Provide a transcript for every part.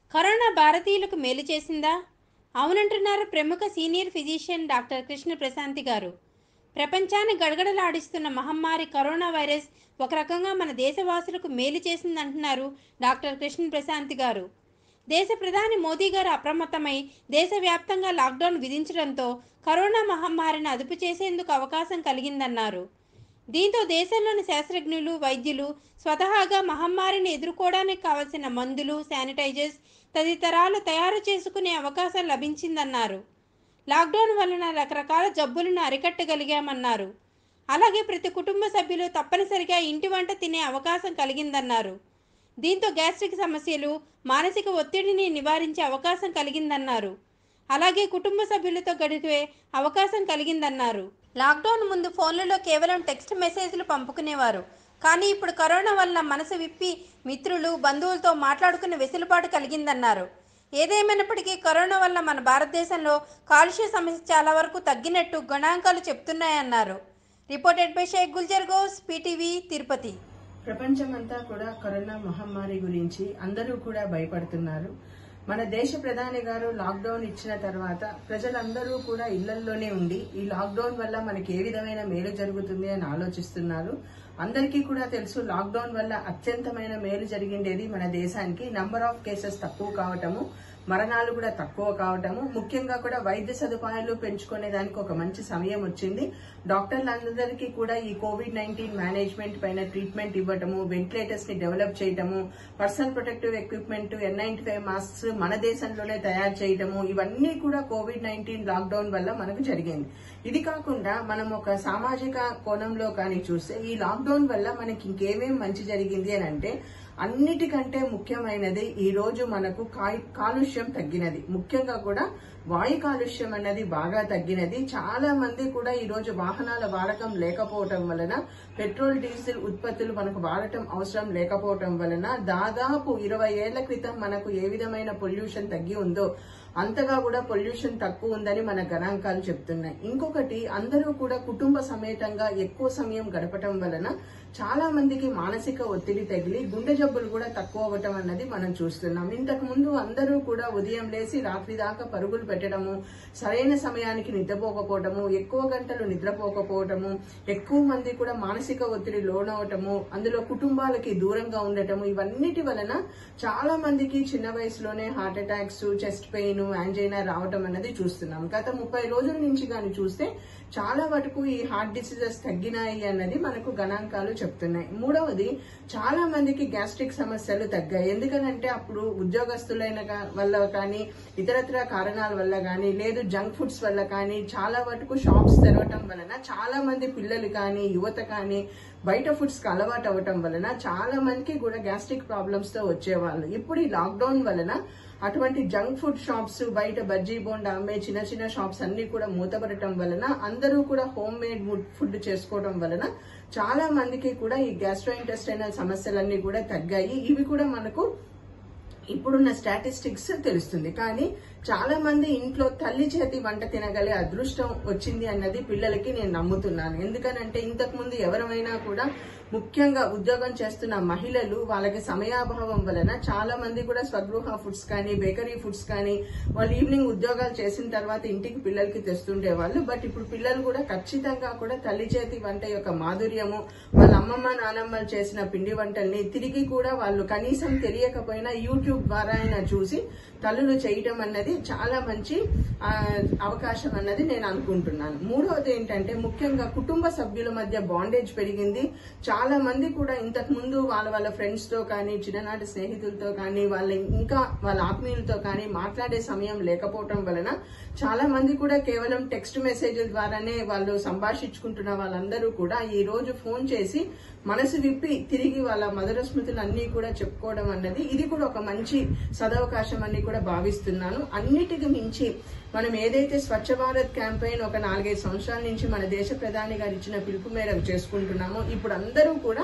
corona భారతీయులకు మేలు చేసిందా అవునంటున్నారు ప్రముఖ senior physician doctor Krishna Prashanthi garu ప్రపంచాన్ని గడగడలాడిస్తున్న మహమ్మారి కరోనా వైరస్ ఒక రకంగా మన దేశవాసులకు మేలు చేసిందంటున్నారు డాక్టర్ కృష్ణ ప్రశాంతి గారు దేశ ప్రధాని మోదీ గారు అప్రమత్తమై దేశవ్యాప్తంగా లాక్డౌన్ విధించడంతో కరోనా మహమ్మారిని అదుపు చేసేందుకు అవకాశం కలిగిందన్నారు దీంతో దేశంలోని శాస్త్రజ్ఞులు వైద్యులు స్వతహాగా మహమ్మారిని ఎదుర్కోవడానికి కావలసిన మందులు శానిటైజర్స్ తదితరాలు తయారు చేసుకునే అవకాశం లభించిందన్నారు లాక్డౌన్ వలన రకరకాల జబ్బులను అరికట్టగలిగామన్నారు అలాగే ప్రతి కుటుంబ సభ్యులు తప్పనిసరిగా ఇంటి వంట తినే అవకాశం కలిగిందన్నారు దీంతో గ్యాస్ట్రిక్ సమస్యలు మానసిక ఒత్తిడిని నివారించే అవకాశం కలిగిందన్నారు అలాగే కుటుంబ సభ్యులతో గడిపే అవకాశం కలిగిందన్నారు లాక్డౌన్ ముందు ఫోన్లలో కేవలం టెక్స్ట్ మెసేజ్లు పంపుకునేవారు కానీ ఇప్పుడు కరోనా వల్ల మనసు విప్పి మిత్రులు బంధువులతో మాట్లాడుకునే వెసులుబాటు కలిగిందన్నారు ఏదేమైనప్పటికీ కరోనా వల్ల మన భారతదేశంలో కాలుష్య సమస్య చాలా వరకు తగ్గినట్టు గణాంకాలు చెప్తున్నాయన్నారు reported by Sheikh Gulzar Ghouse PTV Tirupati ప్రపంచమంతా కూడా కరోనా మహమ్మారి గురించి అందరూ కూడా భయపడుతున్నారు మన దేశ ప్రధాని గారు లాక్డౌన్ ఇచ్చిన తర్వాత ప్రజలందరూ కూడా ఇళ్లల్లోనే ఉండి ఈ లాక్డౌన్ వల్ల మనకి ఏ విధమైన మేలు జరుగుతుంది అని ఆలోచిస్తున్నారు అందరికీ కూడా తెలుసు లాక్డౌన్ వల్ల అత్యంతమైన మేలు జరిగిండేది మన దేశానికి నంబర్ ఆఫ్ కేసెస్ తక్కువ కావటము మరణాలు కూడా తక్కువ కావటము ముఖ్యంగా కూడా వైద్య సదుపాయాలు పెంచుకునే దానికి ఒక మంచి సమయం వచ్చింది డాక్టర్లందరికీ కూడా ఈ కోవిడ్ నైన్టీన్ మేనేజ్మెంట్ పైన ట్రీట్మెంట్ ఇవ్వటము వెంటిలేటర్స్ ని డెవలప్ చేయటము personal protective equipment N ninety five masks మన దేశంలోనే తయారు చేయటము ఇవన్నీ కూడా కోవిడ్ నైన్టీన్ లాక్డౌన్ వల్ల మనకు జరిగింది ఇది కాకుండా మనం ఒక సామాజిక కోణంలో కానీ చూస్తే ఈ లాక్డౌన్ వల్ల మనకి ఇంకేమేం మంచి జరిగింది అని అంటే అన్నిటికంటే ముఖ్యమైనది ఈ రోజు మనకు కాయ్- కాలుష్యం తగ్గినది ముఖ్యంగా కూడా వాయు కాలుష్యం అన్నది బాగా తగ్గినది చాలా మంది కూడా ఈ రోజు వాహనాల వాడకం లేకపోవటం వలన పెట్రోల్ డీజిల్ ఉత్పత్తులు మనకు వాడటం అవసరం లేకపోవటం వలన దాదాపు ఇరవై ఏళ్ల క్రితం మనకు ఏ విధమైన పొల్యూషన్ తగ్గి ఉందో అంతగా కూడా పొల్యూషన్ తక్కువ ఉందని మన గణాంకాలు చెప్తున్నాయి ఇంకొకటి అందరూ కూడా కుటుంబ సమేతంగా ఎక్కువ సమయం గడపటం వలన చాలా మందికి మానసిక ఒత్తిడి తగిలి గుండె జబ్బులు కూడా తక్కువ అవ్వటం అన్నది మనం చూస్తున్నాం ఇంతకు ముందు అందరూ కూడా ఉదయం లేచి రాత్రి దాకా పరుగులు పెట్టడము సరైన సమయానికి నిద్రపోకపోవటము ఎక్కువ గంటలు నిద్రపోకపోవటము ఎక్కువ మంది కూడా మానసిక ఒత్తిడి లోనవటము అందులో కుటుంబాలకి దూరంగా ఉండటము ఇవన్నిటి వలన చాలా మందికి చిన్న వయసులోనే heart attacks chest pain angina రావటం అన్నది చూస్తున్నాం గత ముప్పై రోజుల నుంచి కానీ చూస్తే చాలా వరకు ఈ హార్ట్ డిసీజెస్ తగ్గినాయి అన్నది మనకు గణాంకాలు చెప్తున్నాయి మూడవది చాలా మందికి గ్యాస్ట్రిక్ సమస్యలు తగ్గాయి ఎందుకనంటే అప్పుడు ఉద్యోగస్తులైన గా- వల్ల కానీ ఇతరత్ర కారణాల వల్ల కానీ లేదు జంక్ ఫుడ్స్ వల్ల కానీ చాలా వరకు షాప్స్ తెరవటం వలన చాలా మంది పిల్లలు కానీ యువత కానీ బయట ఫుడ్స్ కి అలవాటు అవ్వటం వలన చాలా మందికి కూడా గ్యాస్ట్రిక్ ప్రాబ్లమ్స్ తో వచ్చేవాళ్ళు ఇప్పుడు ఈ లాక్డౌన్ వలన అటువంటి జంక్ ఫుడ్ షాప్స్ బయట బజ్జీ బోండా అమ్మే చిన్న చిన్న షాప్స్ అన్ని కూడా మూతపడటం వలన అందరూ కూడా హోమ్ మేడ్ ఫుడ్ చేసుకోవడం వలన చాలా మందికి కూడా ఈ గ్యాస్ట్రో ఇంటెస్టైనల్ సమస్యలన్నీ కూడా తగ్గాయి ఇవి కూడా మనకు ఇప్పుడున్న స్టాటిస్టిక్స్ తెలుస్తుంది కానీ చాలా మంది ఇంట్లో తల్లి చేతి వంట తినగలే అదృష్టం వచ్చింది అన్నది పిల్లలకి నేను నమ్ముతున్నాను ఎందుకనంటే ఇంతకు ముందు ఎవరమైనా కూడా ముఖ్యంగా ఉద్యోగం చేస్తున్న మహిళలు వాళ్ళకి సమయాభావం వలన చాలా మంది కూడా స్వగృహ ఫుడ్స్ కానీ బేకరీ ఫుడ్స్ కానీ వాళ్ళు ఈవినింగ్ ఉద్యోగాలు చేసిన తర్వాత ఇంటికి పిల్లలకి తెస్తుండే వాళ్ళు బట్ ఇప్పుడు పిల్లలు కూడా ఖచ్చితంగా కూడా తల్లి చేతి వంట యొక్క మాధుర్యము వాళ్ళ అమ్మమ్మ నానమ్మలు చేసిన పిండి వంటల్ని తిరిగి కూడా వాళ్ళు కనీసం తెలియకపోయినా యూట్యూబ్ ద్వారా అయినా చూసి తల్లులు చేయటం అన్నది చాలా మంచి ఆ, అవకాశం అన్నది నేను అనుకుంటున్నాను మూడవది ఏంటంటే ముఖ్యంగా కుటుంబ సభ్యుల మధ్య బాండేజ్ పెరిగింది చాలా మంది కూడా ఇంతకు ముందు వాళ్ళ వాళ్ళ ఫ్రెండ్స్ తో కానీ చిన్ననాటి స్నేహితులతో కానీ వాళ్ళ ఇంకా వాళ్ళ ఆత్మీయులతో కానీ మాట్లాడే సమయం లేకపోవటం వలన చాలా మంది కూడా కేవలం టెక్స్ట్ మెసేజ్ల ద్వారానే వాళ్ళు సంభాషించుకుంటున్న వాళ్ళందరూ కూడా ఈ రోజు ఫోన్ చేసి మనసు విప్పి తిరిగి వాళ్ళ మధుర స్మృతులు అన్ని కూడా చెప్పుకోవడం అన్నది ఇది కూడా ఒక మంచి సదవకాశం అని కూడా భావిస్తున్నాను అన్నిటికి మించి మనం ఏదైతే స్వచ్ఛ భారత్ క్యాంపెయిన్ ఒక నాలుగైదు సంవత్సరాల నుంచి మన దేశ ప్రధాని గారు ఇచ్చిన పిలుపు మేరకు చేసుకుంటున్నామో ఇప్పుడు అందరూ కూడా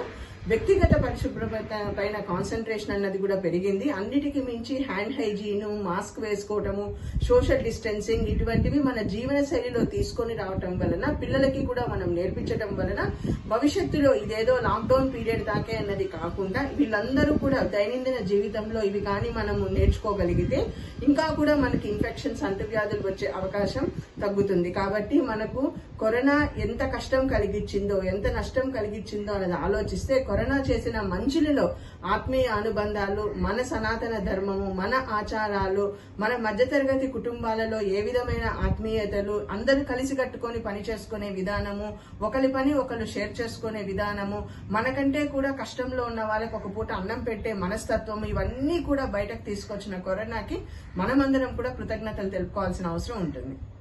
వ్యక్తిగత పరిశుభ్రత పైన కాన్సన్ట్రేషన్ అన్నది కూడా పెరిగింది అన్నిటికీ మించి హ్యాండ్ హైజీన్ మాస్క్ వేసుకోవటము సోషల్ డిస్టెన్సింగ్ ఇటువంటివి మన జీవన శైలిలో తీసుకొని రావటం వలన పిల్లలకి కూడా మనం నేర్పించడం వలన భవిష్యత్తులో ఇదేదో లాక్డౌన్ పీరియడ్ దాకే అన్నది కాకుండా వీళ్ళందరూ కూడా దైనందిన జీవితంలో ఇవి కానీ మనము నేర్చుకోగలిగితే ఇంకా కూడా మనకి ఇన్ఫెక్షన్స్ అంటువ్యాధులు వచ్చే అవకాశం తగ్గుతుంది కాబట్టి మనకు కరోనా ఎంత కష్టం కలిగించిందో ఎంత నష్టం కలిగించిందో అనేది ఆలోచిస్తే కరోనా చేసిన మంచులలో ఆత్మీయ అనుబంధాలు మన సనాతన ధర్మము మన ఆచారాలు మన మధ్యతరగతి కుటుంబాలలో ఏ విధమైన ఆత్మీయతలు అందరూ కలిసి కట్టుకొని పని చేసుకునే విధానము ఒకరి పని ఒకరు షేర్ చేసుకునే విధానము మనకంటే కూడా కష్టంలో ఉన్న వాళ్ళకి ఒక పూట అన్నం పెట్టే మనస్తత్వం ఇవన్నీ కూడా బయటకు తీసుకొచ్చిన కరోనాకి మనమందరం కూడా కృతజ్ఞతలు తెలుపుకోవాల్సిన అవసరం ఉంటుంది